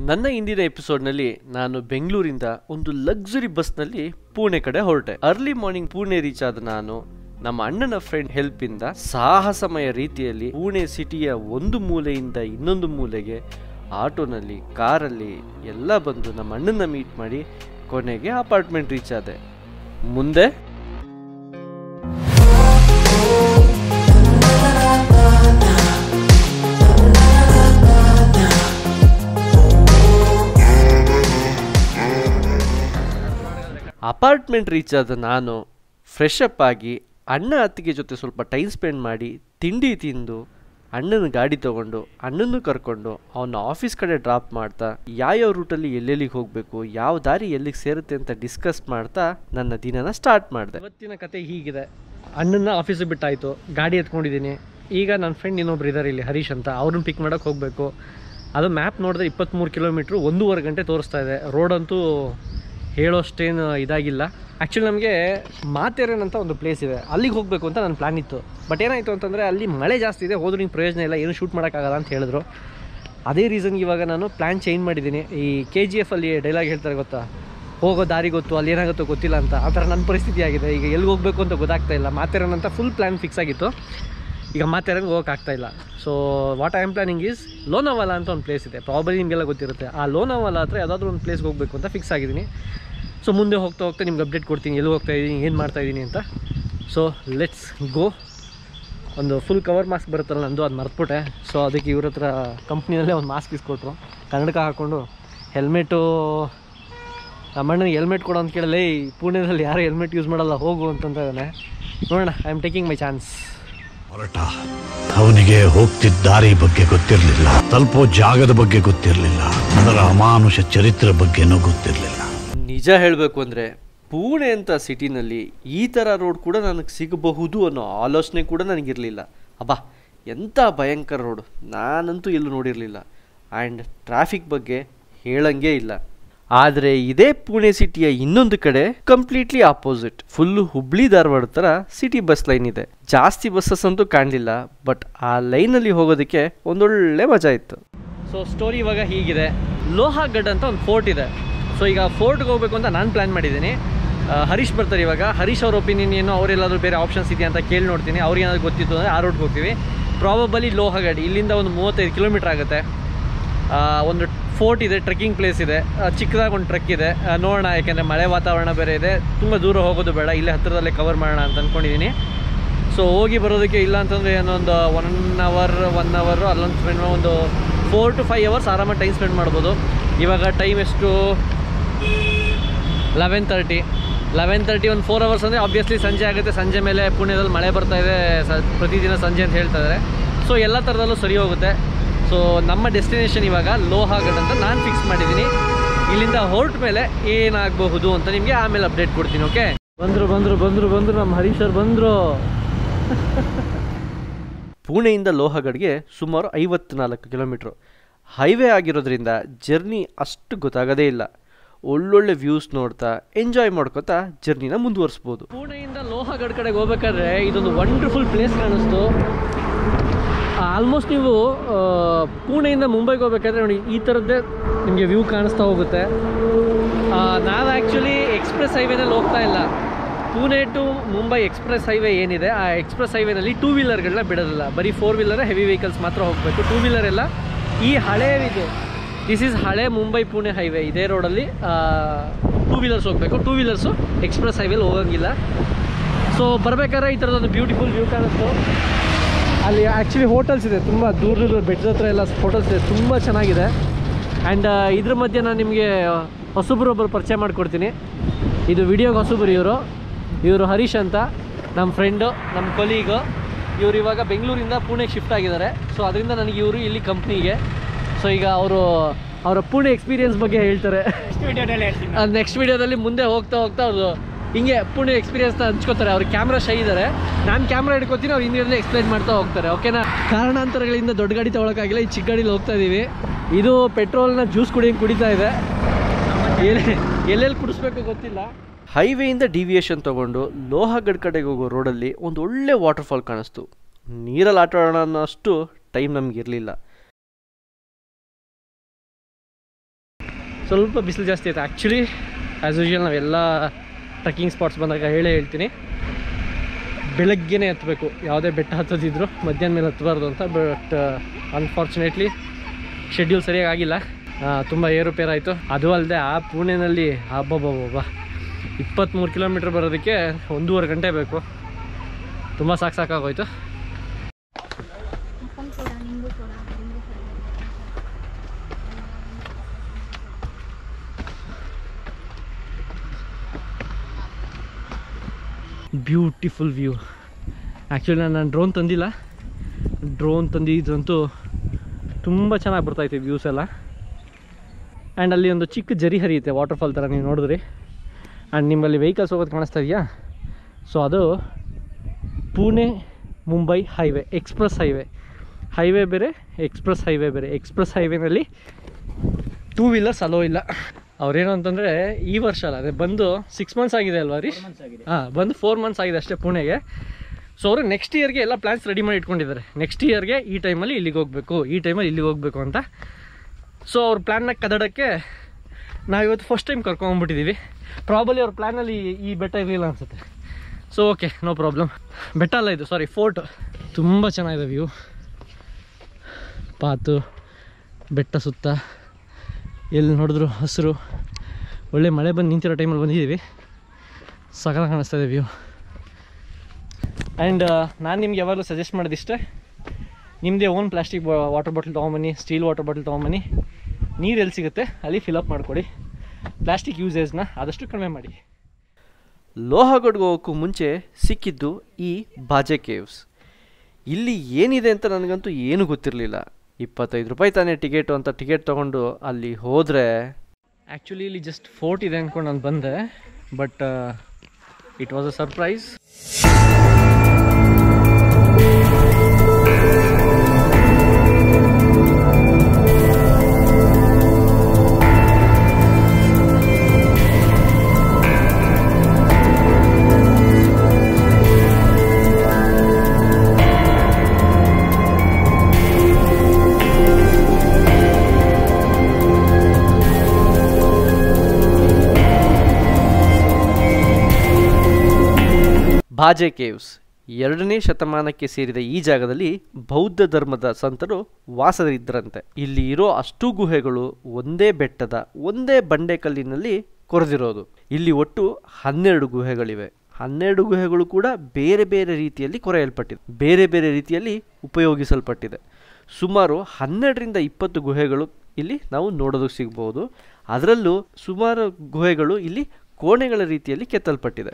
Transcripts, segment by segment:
ನನ್ನ ಇಂದಿನ ಎಪಿಸೋಡ್ನಲ್ಲಿ ನಾನು ಬೆಂಗಳೂರಿಂದ ಒಂದು ಲಕ್ಸುರಿ ಬಸ್ನಲ್ಲಿ ಪುಣೆ ಕಡೆ ಹೊರಟೆ ಅರ್ಲಿ ಮಾರ್ನಿಂಗ್ ಪುಣೆ ರೀಚ್ ಆದ ನಾನು ನಮ್ಮ ಅಣ್ಣನ ಫ್ರೆಂಡ್ ಹೆಲ್ಪ್ ಇಂದ ಸಾಹಸಮಯ ರೀತಿಯಲ್ಲಿ ಪುಣೆ ಸಿಟಿಯ ಒಂದು ಮೂಲೆಯಿಂದ ಇನ್ನೊಂದು ಮೂಲೆಗೆ ಆಟೋನಲ್ಲಿ ಕಾರಲ್ಲಿ ಎಲ್ಲ ಬಂದು ನಮ್ಮ ಅಣ್ಣನ ಮೀಟ್ ಮಾಡಿ ಕೊನೆಗೆ ಅಪಾರ್ಟ್ಮೆಂಟ್ ರೀಚ್ ಆದೆ ಮುಂದೆ ಅಪಾರ್ಟ್ಮೆಂಟ್ ರೀಚ್ ಆದ ನಾನು ಫ್ರೆಶ್ ಅಪ್ ಆಗಿ ಅಣ್ಣ ಅತ್ತಿಗೆ ಜೊತೆ ಸ್ವಲ್ಪ ಟೈಮ್ ಸ್ಪೆಂಡ್ ಮಾಡಿ ತಿಂಡಿ ತಿಂದು ಅಣ್ಣನ ಗಾಡಿ ತಗೊಂಡು ಅಣ್ಣನ್ನು ಕರ್ಕೊಂಡು ಅವನ ಆಫೀಸ್ ಕಡೆ ಡ್ರಾಪ್ ಮಾಡ್ತಾ ಯಾವ್ಯಾವ ರೂಟಲ್ಲಿ ಎಲ್ಲೆಲ್ಲಿಗೆ ಹೋಗಬೇಕು ಯಾವ ದಾರಿ ಎಲ್ಲಿಗೆ ಸೇರುತ್ತೆ ಅಂತ ಡಿಸ್ಕಸ್ ಮಾಡ್ತಾ ನನ್ನ ದಿನನ ಸ್ಟಾರ್ಟ್ ಮಾಡಿದೆ ಇವತ್ತಿನ ಕತೆ ಹೀಗಿದೆ ಅಣ್ಣನ ಆಫೀಸಿಗೆ ಬಿಟ್ಟಾಯಿತು ಗಾಡಿ ಎತ್ಕೊಂಡಿದ್ದೀನಿ ಈಗ ನನ್ನ ಫ್ರೆಂಡ್ ಇನ್ನೊಬ್ರು ಇದ್ದಾರೆ ಇಲ್ಲಿ ಹರೀಶ್ ಅಂತ ಅವ್ರನ್ನ ಪಿಕ್ ಮಾಡೋಕೆ ಹೋಗಬೇಕು ಅದು ಮ್ಯಾಪ್ ನೋಡಿದ್ರೆ ಇಪ್ಪತ್ತ್ಮೂರು ಕಿಲೋಮೀಟ್ರು ಒಂದೂವರೆ ಗಂಟೆ ತೋರಿಸ್ತಾ ಇದೆ ರೋಡಂತೂ ಹೇಳೋಷ್ಟೇನು ಇದಾಗಿಲ್ಲ ಆ್ಯಕ್ಚುಲಿ ನಮಗೆ ಮಾತೇರನ್ ಅಂತ ಒಂದು ಪ್ಲೇಸ್ ಇದೆ ಅಲ್ಲಿಗೆ ಹೋಗಬೇಕು ಅಂತ ನನ್ನ ಪ್ಲ್ಯಾನ್ ಇತ್ತು ಬಟ್ ಏನಾಯಿತು ಅಂತಂದರೆ ಅಲ್ಲಿ ಮಳೆ ಜಾಸ್ತಿ ಇದೆ ಹೋದ್ರೂ ನಿಂಗೆ ಪ್ರಯೋಜನ ಇಲ್ಲ ಏನು ಶೂಟ್ ಮಾಡೋಕ್ಕಾಗಲ್ಲ ಅಂತ ಹೇಳಿದ್ರು ಅದೇ ರೀಸನ್ಗೆ ಇವಾಗ ನಾನು ಪ್ಲ್ಯಾನ್ ಚೇಂಜ್ ಮಾಡಿದ್ದೀನಿ ಈ ಕೆ ಜಿ ಎಫ್ ಅಲ್ಲಿ ಡೈಲಾಗ್ ಹೇಳ್ತಾರೆ ಗೊತ್ತಾ ಹೋಗೋ ದಾರಿ ಗೊತ್ತು ಅಲ್ಲಿ ಏನಾಗುತ್ತೋ ಗೊತ್ತಿಲ್ಲ ಅಂತ ಆ ಥರ ನನ್ನ ಪರಿಸ್ಥಿತಿ ಆಗಿದೆ ಈಗ ಎಲ್ಲಿ ಹೋಗಬೇಕು ಅಂತ ಗೊತ್ತಾಗ್ತಾ ಇಲ್ಲ ಮಾತೇರನ್ ಅಂತ ಫುಲ್ ಪ್ಲ್ಯಾನ್ ಫಿಕ್ಸ್ ಆಗಿತ್ತು ಈಗ ಮಾತೇರಂಗೆ ಹೋಗೋಕ್ಕಾಗ್ತಾ ಇಲ್ಲ so what I am planning is Lonavala ಅಂತ ಒಂದು ಪ್ಲೇಸ್ ಇದೆ ಪ್ರಾಬಲಿ ನಿಮಗೆಲ್ಲ ಗೊತ್ತಿರುತ್ತೆ ಆ ಲೋನಾವಾಲ ಹತ್ರ ಯಾವುದಾದ್ರೂ ಒಂದು ಪ್ಲೇಸ್ಗೆ ಹೋಗಬೇಕು ಅಂತ ಫಿಕ್ಸ್ ಆಗಿದ್ದೀನಿ ಸೊ ಮುಂದೆ ಹೋಗ್ತಾ ಹೋಗ್ತಾ ನಿಮ್ಗೆ ಅಪ್ಡೇಟ್ ಕೊಡ್ತೀನಿ ಎಲ್ಲಿ ಹೋಗ್ತಾ ಇದ್ದೀನಿ ಏನು ಮಾಡ್ತಾ ಇದ್ದೀನಿ ಅಂತ ಸೊ ಲೆಟ್ಸ್ ಗೋ ಒಂದು ಫುಲ್ ಕವರ್ ಮಾಸ್ಕ್ ಬರುತ್ತಲ್ಲ ನಂದು ಅದು ಮರ್ತ್ಬಿಟ್ಟೆ ಸೊ ಅದಕ್ಕೆ ಇವ್ರ ಹತ್ರ ಕಂಪ್ನಿಯಲ್ಲೇ ಒಂದು ಮಾಸ್ಕ್ ಇಸ್ಕೊಟ್ರು ಕನ್ನಡಕ ಹಾಕ್ಕೊಂಡು ಹೆಲ್ಮೆಟು ನಮ್ಮಣ್ಣನಿಗೆ ಹೆಲ್ಮೆಟ್ ಕೊಡೋ ಅಂತ ಕೇಳಲೇ ಈ ಪುಣೆದಲ್ಲಿ ಯಾರು ಹೆಲ್ಮೆಟ್ ಯೂಸ್ ಮಾಡಲ್ಲ ಹೋಗು ಅಂತಂತ ಇದ್ದಾನೆ ನೋಡೋಣ I am taking my chance ಹೊರಟ ಅವನಿಗೆ ಹೋಗ್ತಿದ್ದ ದಾರಿ ಬಗ್ಗೆ ಗೊತ್ತಿರಲಿಲ್ಲ ತಲುಪೋ ಜಾಗದ ಬಗ್ಗೆ ಗೊತ್ತಿರಲಿಲ್ಲ ಅದರ ಅಮಾನುಷ ಚರಿತ್ರೆ ಬಗ್ಗೆನೂ ಗೊತ್ತಿರಲಿಲ್ಲ ನಿಜ ಹೇಳಬೇಕು ಅಂದರೆ ಪುಣೆ ಅಂತ ಸಿಟಿನಲ್ಲಿ ಈ ಥರ ರೋಡ್ ಕೂಡ ನನಗೆ ಸಿಗಬಹುದು ಅನ್ನೋ ಆಲೋಚನೆ ಕೂಡ ನನಗಿರಲಿಲ್ಲ ಅಬ್ಬಾ ಎಂಥ ಭಯಂಕರ ರೋಡು ನಾನಂತೂ ಎಲ್ಲೂ ನೋಡಿರಲಿಲ್ಲ ಆ್ಯಂಡ್ ಟ್ರಾಫಿಕ್ ಬಗ್ಗೆ ಹೇಳಂಗೇ ಇಲ್ಲ ಆದರೆ ಇದೇ ಪುಣೆ ಸಿಟಿಯ ಇನ್ನೊಂದು ಕಡೆ completely opposite full Hubli Dharwad ಥರ ಸಿಟಿ ಬಸ್ ಲೈನ್ ಇದೆ ಜಾಸ್ತಿ ಬಸ್ಸಸ್ ಅಂತೂ ಕಾಣಲಿಲ್ಲ ಬಟ್ ಆ ಲೈನಲ್ಲಿ ಹೋಗೋದಕ್ಕೆ ಒಂದೊಳ್ಳೆ ಮಜಾ ಇತ್ತು ಸೊ ಸ್ಟೋರಿ ಇವಾಗ ಹೀಗಿದೆ ಲೋಹಾಗಡ್ ಅಂತ ಒಂದು ಫೋರ್ಟ್ ಇದೆ ಸೊ ಈಗ ಫೋರ್ಟ್ಗೆ ಹೋಗಬೇಕು ಅಂತ ನಾನು ಪ್ಲ್ಯಾನ್ ಮಾಡಿದ್ದೀನಿ ಆ, ಹರೀಶ್ ಬರ್ತಾರೆ ಇವಾಗ ಹರೀಶ್ ಅವ್ರ ಒಪಿನಿಯನ್ ಏನು ಅವರೆಲ್ಲಾದ್ರೂ ಬೇರೆ ಆಪ್ಷನ್ಸ್ ಇದೆಯಾ ಅಂತ ಕೇಳಿ ನೋಡ್ತೀನಿ ಅವ್ರಿಗೆ ಏನಾದ್ರು ಗೊತ್ತಿತ್ತು ಅಂದರೆ ಆ ರೋಡ್ಗೆ ಹೋಗ್ತೀವಿ ಪ್ರಾಬಬಲಿ ಲೋಹಗಡ್ ಇಲ್ಲಿಂದ ಒಂದು ಮೂವತ್ತೈದು ಕಿಲೋಮೀಟ್ರ್ ಆಗುತ್ತೆ ಆ, ಒಂದು ಫೋರ್ಟ್ ಇದೆ ಟ್ರೆಕ್ಕಿಂಗ್ ಪ್ಲೇಸ್ ಇದೆ ಆ, ಚಿಕ್ಕದಾಗಿ ಒಂದು ಟ್ರೆಕ್ ಇದೆ ಆ, ನೋಡೋಣ ಯಾಕೆಂದರೆ ಮಳೆ ವಾತಾವರಣ ಬೇರೆ ಇದೆ ತುಂಬ ದೂರ ಹೋಗೋದು ಬೇಡ ಇಲ್ಲೇ ಹತ್ತಿರದಲ್ಲೇ ಕವರ್ ಮಾಡೋಣ ಅಂತ ಅಂದ್ಕೊಂಡಿದ್ದೀನಿ ಸೊ ಹೋಗಿ ಬರೋದಕ್ಕೆ ಇಲ್ಲ ಅಂತಂದರೆ ಏನೊಂದು ಒನ್ ಅವರ್ ಒನ್ ಅವರು ಅಲ್ಲೊಂದು ಸ್ಪೆಂಡ್ ಒಂದು ಫೋರ್ ಟು ಫೈವ್ ಅವರ್ಸ್ ಆರಾಮಾಗಿ ಟೈಮ್ ಸ್ಪೆಂಡ್ ಮಾಡ್ಬೋದು ಇವಾಗ ಟೈಮ್ ಎಷ್ಟು ಲೆವೆನ್ ತರ್ಟಿ ಲೆವೆನ್ ತರ್ಟಿ ಒಂದು ಫೋರ್ ಅವರ್ಸ್ ಅಂದರೆ ಆಬ್ವಿಯಸ್ಲಿ ಸಂಜೆ ಆಗುತ್ತೆ ಸಂಜೆ ಮೇಲೆ ಪುಣ್ಯದಲ್ಲಿ ಮಳೆ ಬರ್ತಾ ಇದೆ ಸ ಪ್ರತಿದಿನ ಸಂಜೆ ಅಂತ ಹೇಳ್ತಾ ಇದ್ದಾರೆ ಸೊ ಎಲ್ಲ ಥರದಲ್ಲೂ ಸರಿ ಹೋಗುತ್ತೆ ಸೊ ನಮ್ಮ ಡೆಸ್ಟಿನೇಷನ್ ಇವಾಗ ಲೋಹಾಗಡ್ ಅಂತ ನಾನು ಫಿಕ್ಸ್ ಮಾಡಿದ್ದೀನಿ ಇಲ್ಲಿಂದ ಹೊರಟ ಮೇಲೆ ಏನಾಗಬಹುದು ಅಂತ ನಿಮಗೆ ಆಮೇಲೆ ಅಪ್ಡೇಟ್ ಕೊಡ್ತೀನಿ ಓಕೆ ಬಂದರು ಬಂದರು ಬಂದರು ಬಂದರು ನಮ್ಮ ಹರೀಶ್ ಅವ್ರು ಬಂದರು ಪುಣೆಯಿಂದ ಲೋಹಗಡ್ಗೆ ಸುಮಾರು ಐವತ್ನಾಲ್ಕು ಕಿಲೋಮೀಟ್ರು ಹೈವೇ ಆಗಿರೋದ್ರಿಂದ ಜರ್ನಿ ಅಷ್ಟು ಗೊತ್ತಾಗೋದೇ ಇಲ್ಲ ಒಳ್ಳೊಳ್ಳೆ ವ್ಯೂಸ್ ನೋಡ್ತಾ ಎಂಜಾಯ್ ಮಾಡ್ಕೊತಾ ಜರ್ನಿನ ಮುಂದುವರಿಸ್ಬೋದು ಪುಣೆಯಿಂದ ಲೋಹಗಡ್ ಕಡೆಗೆ ಹೋಗ್ಬೇಕಾದ್ರೆ ಇದೊಂದು ವಂಡರ್ಫುಲ್ ಪ್ಲೇಸ್ ಕಾಣಿಸ್ತು ಆಲ್ಮೋಸ್ಟ್ ನೀವು ಆ, ಪುಣೆಯಿಂದ ಮುಂಬೈಗೆ ಹೋಗ್ಬೇಕಾದ್ರೆ ನೋಡಿ ಈ ಥರದ್ದೇ ನಿಮಗೆ ವ್ಯೂ ಕಾಣಿಸ್ತಾ ಹೋಗುತ್ತೆ ಆ, ನಾವು ಆ್ಯಕ್ಚುಲಿ ಎಕ್ಸ್ಪ್ರೆಸ್ ಹೈವೇನಲ್ಲಿ ಹೋಗ್ತಾ ಇಲ್ಲ Pune to Mumbai express highway ಏನಿದೆ ಆ ಎಕ್ಸ್ಪ್ರೆಸ್ ಹೈವೇನಲ್ಲಿ ಟೂ ವೀಲರ್ಗಳನ್ನ ಬಿಡೋದಿಲ್ಲ ಬರೀ ಫೋರ್ ವೀಲರ್ ಹೆವಿ ವೆಹಿಕಲ್ಸ್ ಮಾತ್ರ ಹೋಗಬೇಕು ಟೂ ವೀಲರ್ ಎಲ್ಲ ಈ ಹಳೇ ಇದು ದಿಸ್ ಈಸ್ ಹಳೆ ಮುಂಬೈ ಪುಣೆ ಹೈವೇ ಇದೇ ರೋಡಲ್ಲಿ ಟೂ ವೀಲರ್ಸ್ ಹೋಗಬೇಕು ಟೂ ವೀಲರ್ಸು ಎಕ್ಸ್ಪ್ರೆಸ್ ಹೈವೇಲಿ ಹೋಗಂಗಿಲ್ಲ ಸೊ ಬರ್ಬೇಕಾದ್ರೆ ಈ ಥರದೊಂದು ಬ್ಯೂಟಿಫುಲ್ ವ್ಯೂ ಕಾಣಿಸ್ತು ಅಲ್ಲಿ ಆ್ಯಕ್ಚುಲಿ ಹೋಟೆಲ್ಸ್ ಇದೆ ತುಂಬ ದೂರ ದೂರ ಬೆಟ್ಟದ ಹತ್ರ ಎಲ್ಲ ಹೋಟೆಲ್ಸ್ ಇದೆ ತುಂಬ ಚೆನ್ನಾಗಿದೆ ಆ್ಯಂಡ್ ಇದ್ರ ಮಧ್ಯೆ ನಾನು ನಿಮಗೆ ಹೊಸಬ್ರು ಒಬ್ಬರು ಪರಿಚಯ ಮಾಡಿಕೊಡ್ತೀನಿ ಇದು ವಿಡಿಯೋಗೆ ಹೊಸಬ್ರು ಇವರು ಇವರು ಹರೀಶ್ ಅಂತ ನಮ್ಮ ಫ್ರೆಂಡು ನಮ್ಮ ಕೊಲೀಗು ಇವರು ಇವಾಗ ಬೆಂಗಳೂರಿಂದ ಪುಣೆಗೆ ಶಿಫ್ಟ್ ಆಗಿದ್ದಾರೆ ಸೊ ಅದರಿಂದ ನನಗೆ ಇವರು ಇಲ್ಲಿ ಕಂಪ್ನಿಗೆ ಸೊ ಈಗ ಅವರು ಅವರ ಪುಣೆ ಎಕ್ಸ್ಪೀರಿಯನ್ಸ್ ಬಗ್ಗೆ ಹೇಳ್ತಾರೆ ನೆಕ್ಸ್ಟ್ ವಿಡಿಯೋದಲ್ಲಿ ಮುಂದೆ ಹೋಗ್ತಾ ಹೋಗ್ತಾ ಅವರು ಹಿಂಗೆ ಪುಣೆ ಎಕ್ಸ್ಪೀರಿಯನ್ಸ್ನ ಹಂಚ್ಕೋತಾರೆ ಅವ್ರು ಕ್ಯಾಮ್ರಾ ಶೈ ಇದ್ದಾರೆ ನಾನು ಕ್ಯಾಮ್ರಾ ಹಿಡ್ಕೊತೀನಿ ಅವ್ರು ಹಿಂದಿರಲ್ಲೇ ಎಕ್ಸ್ಪ್ಲೈನ್ ಮಾಡ್ತಾ ಹೋಗ್ತಾರೆ ಓಕೆನಾ ಕಾರಣಾಂತರಗಳಿಂದ ದೊಡ್ಡ ಗಾಡಿ ತೊಗೊಳಕ್ಕಾಗಿಲ್ಲ ಈ ಚಿಕ್ಕ ಗಾಡೀಲಿ ಹೋಗ್ತಾ ಇದ್ದೀವಿ ಇದು ಪೆಟ್ರೋಲ್ನ ಜ್ಯೂಸ್ ಕುಡಿಯಂಗೆ ಕುಡಿತಾ ಇದೆ ಎಲ್ಲಿ ಎಲ್ಲೆಲ್ಲಿ ಕುಡಿಸ್ಬೇಕು ಗೊತ್ತಿಲ್ಲ ಹೈವೇಯಿಂದ ಡಿವಿಯೇಷನ್ ತಗೊಂಡು ಲೋಹಗಡ್ ಕಡೆಗೆ ಹೋಗೋ ರೋಡಲ್ಲಿ ಒಂದು ಒಳ್ಳೆ ವಾಟರ್ಫಾಲ್ ಕಾಣಿಸ್ತು ನೀರಲ್ಲಿ ಆಟ ಆಡೋಣ ಅನ್ನೋ ಅಷ್ಟು ಟೈಮ್ ನಮ್ಗೆ ಇರಲಿಲ್ಲ ಸ್ವಲ್ಪ ಬಿಸಿಲು ಜಾಸ್ತಿ ಆಯಿತು ಆ್ಯಕ್ಚುಲಿ ಆ್ಯಸ್ ಯೂಶುವಲ್ ನಾವೆಲ್ಲ ಟ್ರೆಕ್ಕಿಂಗ್ ಸ್ಪಾಟ್ಸ್ ಬಂದಾಗ ಹೇಳೇ ಹೇಳ್ತೀನಿ ಬೆಳಗ್ಗೆನೇ ಹತ್ತಬೇಕು ಯಾವುದೇ ಬೆಟ್ಟ ಹತ್ತೋದಿದ್ರು ಮಧ್ಯಾಹ್ನ ಮೇಲೆ ಹತ್ತಬಾರ್ದು ಅಂತ ಬಟ್ ಅನ್ಫಾರ್ಚುನೇಟ್ಲಿ ಶೆಡ್ಯೂಲ್ ಸರಿಯಾಗಿ ಆಗಿಲ್ಲ ತುಂಬ ಏರುಪೇರಾಯಿತು ಅದು ಅಲ್ಲದೆ ಆ ಪುಣೆನಲ್ಲಿ ಹಬ್ಬಬ್ಬಬ್ಬ ಇಪ್ಪತ್ತ್ಮೂರು ಕಿಲೋಮೀಟ್ರ್ ಬರೋದಕ್ಕೆ ಒಂದೂವರೆ ಗಂಟೆ ಬೇಕು ತುಂಬ ಸಾಕು ಸಾಕಾಗೋಯ್ತು ಅಪ್ಪನ ಕೂಡ ನಿಂಗೂ ಕೂಡ ನಿಂಗೂ ಕೂಡ ಬ್ಯೂಟಿಫುಲ್ ವ್ಯೂ ಆ್ಯಕ್ಚುಲಿ ನಾನು ಡ್ರೋನ್ ತಂದಿಲ್ಲ ಡ್ರೋನ್ ತಂದಿದ್ರಂತೂ ತುಂಬ ಚೆನ್ನಾಗಿ ಬರ್ತಾಯಿತ್ತು ವ್ಯೂಸ್ ಎಲ್ಲ ಆ್ಯಂಡ್ ಅಲ್ಲಿ ಒಂದು ಚಿಕ್ಕ ಜರಿ ಹರಿಯುತ್ತೆ ವಾಟರ್ಫಾಲ್ ಥರ ನೀವು ನೋಡಿದ್ರಿ ಆ್ಯಂಡ್ ನಿಮ್ಮಲ್ಲಿ ವೆಹಿಕಲ್ಸ್ ಹೋಗೋದು ಕಾಣಿಸ್ತಾ ಇದೆಯಾ ಸೊ ಅದು Pune Mumbai highway express highway highway ಬೇರೆ ಎಕ್ಸ್ಪ್ರೆಸ್ ಹೈವೇ ಬೇರೆ ಎಕ್ಸ್ಪ್ರೆಸ್ ಹೈವೇನಲ್ಲಿ ಟೂ ವೀಲರ್ಸ್ ಅಲೋ ಇಲ್ಲ ಅವ್ರೇನು ಅಂತಂದರೆ ಈ ವರ್ಷ ಅಲ್ಲ ಅದೇ ಬಂದು ಸಿಕ್ಸ್ ಮಂತ್ಸ್ ಆಗಿದೆ ಅಲ್ವಾ ರೀ ಹಾಂ ಬಂದು ಫೋರ್ ಮಂತ್ಸ್ ಆಗಿದೆ ಅಷ್ಟೇ ಪುಣೆಗೆ ಸೊ ಅವರು ನೆಕ್ಸ್ಟ್ ಇಯರ್ಗೆ ಎಲ್ಲ ಪ್ಲ್ಯಾನ್ಸ್ ರೆಡಿ ಮಾಡಿ ಇಟ್ಕೊಂಡಿದ್ದಾರೆ ನೆಕ್ಸ್ಟ್ ಇಯರ್ಗೆ ಈ ಟೈಮಲ್ಲಿ ಇಲ್ಲಿಗೆ ಹೋಗಬೇಕು ಈ ಟೈಮಲ್ಲಿ ಇಲ್ಲಿಗೆ ಹೋಗಬೇಕು ಅಂತ ಸೊ ಅವ್ರ ಪ್ಲ್ಯಾನ್ನ ಕದಡಕ್ಕೆ ನಾವಿವತ್ತು ಫಸ್ಟ್ ಟೈಮ್ ಕರ್ಕೊಂಡ್ಬಿಟ್ಟಿದ್ದೀವಿ ಪ್ರಾಬಲಿ ಅವ್ರ ಪ್ಲ್ಯಾನಲ್ಲಿ ಈ ಬೆಟ್ಟ ಇರಲಿಲ್ಲ ಅನಿಸುತ್ತೆ ಸೊ ಓಕೆ ನೋ ಪ್ರಾಬ್ಲಮ್ ಬೆಟ್ಟ ಅಲ್ಲ ಇದು ಸಾರಿ ಫೋರ್ಟ್ ತುಂಬ ಚೆನ್ನಾಗಿದೆ ವ್ಯೂ ಪಾತು ಬೆಟ್ಟ ಸುತ್ತ ಎಲ್ಲಿ ನೋಡಿದ್ರು ಹಸಿರು ಒಳ್ಳೆ ಮಳೆ ಬಂದು ನಿಂತಿರೋ ಟೈಮಲ್ಲಿ ಬಂದಿದ್ದೀವಿ ಸಕಲ ಕಾಣಿಸ್ತಾ ಇದೆ ವ್ಯೂ ಆ್ಯಂಡ್ ನಾನು ನಿಮ್ಗೆ ಯಾವಾಗಲೂ ಸಜೆಸ್ಟ್ ಮಾಡೋದಿಷ್ಟೇ ನಿಮ್ಮದೇ ಓನ್ ಪ್ಲಾಸ್ಟಿಕ್ ವಾಟರ್ ಬಾಟಲ್ ತೊಗೊಂಬನ್ನಿ ಸ್ಟೀಲ್ ವಾಟರ್ ಬಾಟಲ್ ತೊಗೊಂಬನ್ನಿ ನೀರು ಎಲ್ಲಿ ಸಿಗುತ್ತೆ ಅಲ್ಲಿ ಫಿಲಪ್ ಮಾಡಿಕೊಡಿ ಪ್ಲಾಸ್ಟಿಕ್ ಯೂಸೇಜ್ನ ಆದಷ್ಟು ಕಡಿಮೆ ಮಾಡಿ ಲೋಹಗಡ್ಗೆ ಹೋಗೋಕ್ಕೂ ಮುಂಚೆ ಸಿಕ್ಕಿದ್ದು ಈ ಬಾಜೆ ಕೇವ್ಸ್ ಇಲ್ಲಿ ಏನಿದೆ ಅಂತ ನನಗಂತೂ ಏನೂ ಗೊತ್ತಿರಲಿಲ್ಲ ಇಪ್ಪತ್ತೈದು ರೂಪಾಯಿ ತಾನೇ ಟಿಕೆಟು ಅಂತ ಟಿಕೆಟ್ ತೊಗೊಂಡು ಅಲ್ಲಿ ಹೋದರೆ ಆ್ಯಕ್ಚುಲಿ ಇಲ್ಲಿ ಜಸ್ಟ್ ಫೋರ್ಟ್ ಇದೆ ಅಂದ್ಕೊಂಡು ನಾನು ಬಂದೆ but it was a surprise Bhaje caves ಎರಡನೇ ಶತಮಾನಕ್ಕೆ ಸೇರಿದ ಈ ಜಾಗದಲ್ಲಿ ಬೌದ್ಧ ಧರ್ಮದ ಸಂತರು ವಾಸವಿದ್ದರಂತೆ ಇಲ್ಲಿ ಇರೋ ಅಷ್ಟು ಗುಹೆಗಳು ಒಂದೇ ಬೆಟ್ಟದ ಒಂದೇ ಬಂಡೆಕಲ್ಲಿನಲ್ಲಿ ಕೊರೆದಿರೋದು ಇಲ್ಲಿ ಒಟ್ಟು ಹನ್ನೆರಡು ಗುಹೆಗಳಿವೆ ಹನ್ನೆರಡು ಗುಹೆಗಳು ಕೂಡ ಬೇರೆ ಬೇರೆ ರೀತಿಯಲ್ಲಿ ಕೊರೆಯಲ್ಪಟ್ಟಿದೆ ಬೇರೆ ಬೇರೆ ರೀತಿಯಲ್ಲಿ ಉಪಯೋಗಿಸಲ್ಪಟ್ಟಿದೆ ಸುಮಾರು ಹನ್ನೆರಡರಿಂದ ಇಪ್ಪತ್ತು ಗುಹೆಗಳು ಇಲ್ಲಿ ನಾವು ನೋಡೋದಕ್ಕೆ ಸಿಗ್ಬೋದು ಅದರಲ್ಲೂ ಸುಮಾರು ಗುಹೆಗಳು ಇಲ್ಲಿ ಕೋಣೆಗಳ ರೀತಿಯಲ್ಲಿ ಕೆತ್ತಲ್ಪಟ್ಟಿದೆ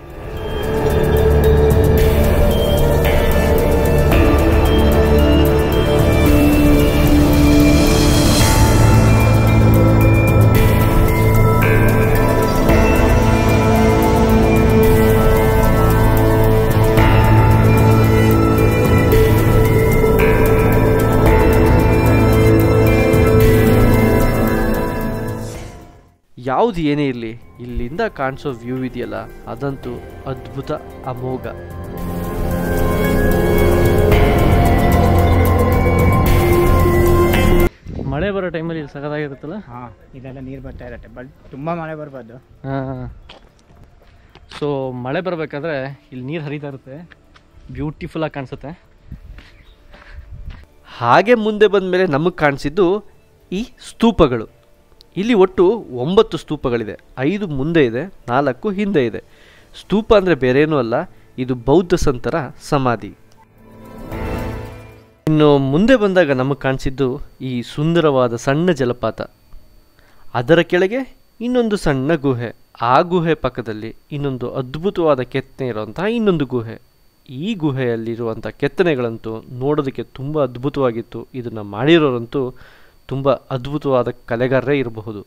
ಯಾವುದು ಏನೇ ಇರಲಿ ಇಲ್ಲಿಂದ ಕಾಣಿಸೋ ವ್ಯೂ ಇದೆಯಲ್ಲ ಅದಂತೂ ಅದ್ಭುತ ಅಮೋಘ ಮಳೆ ಬರೋ ಟೈಮಲ್ಲಿ ಇಲ್ಲಿ ಸಖತ್ತಾಗಿರುತ್ತಲ್ಲ ಹಾಂ ಇದೆಲ್ಲ ನೀರು ಬರ್ತಾ ಇರತ್ತೆ ಬಟ್ ತುಂಬ ಮಳೆ ಬರ್ಬೋದು ಹಾಂ ಸೊ ಮಳೆ ಬರಬೇಕಾದ್ರೆ ಇಲ್ಲಿ ನೀರು ಹರಿತಾ ಇರುತ್ತೆ ಬ್ಯೂಟಿಫುಲ್ಲಾಗಿ ಕಾಣಿಸುತ್ತೆ ಹಾಗೆ ಮುಂದೆ ಬಂದ ಮೇಲೆ ನಮಗೆ ಕಾಣಿಸಿದ್ದು ಈ ಸ್ತೂಪಗಳು ಇಲ್ಲಿ ಒಟ್ಟು ಒಂಬತ್ತು ಸ್ತೂಪಗಳಿದೆ ಐದು ಮುಂದೆ ಇದೆ ನಾಲ್ಕು ಹಿಂದೆ ಇದೆ ಸ್ತೂಪ ಅಂದರೆ ಬೇರೇನೂ ಅಲ್ಲ ಇದು ಬೌದ್ಧ ಸಂತರ ಸಮಾಧಿ ಇನ್ನು ಮುಂದೆ ಬಂದಾಗ ನಮಗೆ ಕಾಣಿಸಿದ್ದು ಈ ಸುಂದರವಾದ ಸಣ್ಣ ಜಲಪಾತ ಅದರ ಕೆಳಗೆ ಇನ್ನೊಂದು ಸಣ್ಣ ಗುಹೆ ಆ ಗುಹೆ ಪಕ್ಕದಲ್ಲಿ ಇನ್ನೊಂದು ಅದ್ಭುತವಾದ ಕೆತ್ತನೆ ಇರುವಂತಹ ಇನ್ನೊಂದು ಗುಹೆ ಈ ಗುಹೆಯಲ್ಲಿರುವಂಥ ಕೆತ್ತನೆಗಳಂತೂ ನೋಡೋದಕ್ಕೆ ತುಂಬ ಅದ್ಭುತವಾಗಿತ್ತು ಇದನ್ನು ಮಾಡಿರೋರಂತೂ ತುಂಬ ಅದ್ಭುತವಾದ ಕಲೆಗಾರರೇ ಇರಬಹುದು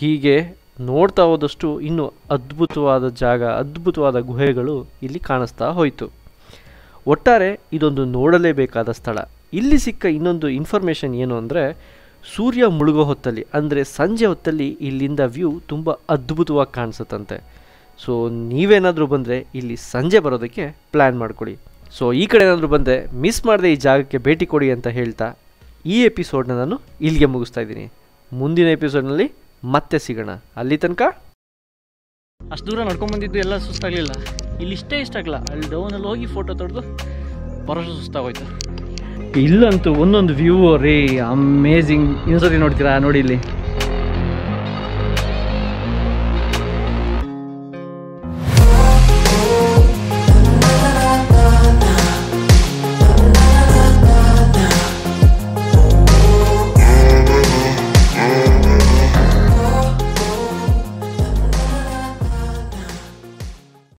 ಹೀಗೆ ನೋಡ್ತಾ ಹೋದಷ್ಟು ಇನ್ನೂ ಅದ್ಭುತವಾದ ಜಾಗ ಅದ್ಭುತವಾದ ಗುಹೆಗಳು ಇಲ್ಲಿ ಕಾಣಿಸ್ತಾ ಹೋಯಿತು ಒಟ್ಟಾರೆ ಇದೊಂದು ನೋಡಲೇಬೇಕಾದ ಸ್ಥಳ ಇಲ್ಲಿ ಸಿಕ್ಕ ಇನ್ನೊಂದು ಇನ್ಫಾರ್ಮೇಷನ್ ಏನು ಅಂದರೆ ಸೂರ್ಯ ಮುಳುಗೋ ಹೊತ್ತಲ್ಲಿ ಅಂದರೆ ಸಂಜೆ ಹೊತ್ತಲ್ಲಿ ಇಲ್ಲಿಂದ ವ್ಯೂ ತುಂಬ ಅದ್ಭುತವಾಗಿ ಕಾಣಿಸುತ್ತಂತೆ ಸೊ ನೀವೇನಾದರೂ ಬಂದರೆ ಇಲ್ಲಿ ಸಂಜೆ ಬರೋದಕ್ಕೆ ಪ್ಲ್ಯಾನ್ ಮಾಡ್ಕೊಳ್ಳಿ ಸೊ ಈ ಕಡೆ ಏನಾದರೂ ಬಂದರೆ ಮಿಸ್ ಮಾಡದೆ ಈ ಜಾಗಕ್ಕೆ ಭೇಟಿ ಕೊಡಿ ಅಂತ ಹೇಳ್ತಾ ಈ ಎಪಿಸೋಡ್ನ ನಾನು ಇಲ್ಲಿಗೆ ಮುಗಿಸ್ತಾ ಇದ್ದೀನಿ ಮುಂದಿನ ಎಪಿಸೋಡ್ನಲ್ಲಿ ಮತ್ತೆ ಸಿಗೋಣ ಅಲ್ಲಿ ತನಕ ಅಷ್ಟು ದೂರ ನಡ್ಕೊಂಡ್ ಬಂದಿದ್ದು ಎಲ್ಲ ಸುಸ್ತಾಗ್ಲಿಲ್ಲ ಇಲ್ಲಿ ಇಷ್ಟೇ ಇಷ್ಟ ಆಗಲ್ಲ ಅಲ್ಲಿ ಡೌನಲ್ಲಿ ಹೋಗಿ ಫೋಟೋ ತೆಗೆದು ಬರೋಷ್ಟು ಸುಸ್ತಾಗೋಯ್ತು ಇಲ್ಲಂತೂ ಒಂದೊಂದು ವ್ಯೂ ರೀ ಅಮೇಝಿಂಗ್ ಇನ್ನೊಂದ್ಸತಿ ನೋಡ್ತೀರಾ ನೋಡಿ ಇಲ್ಲಿ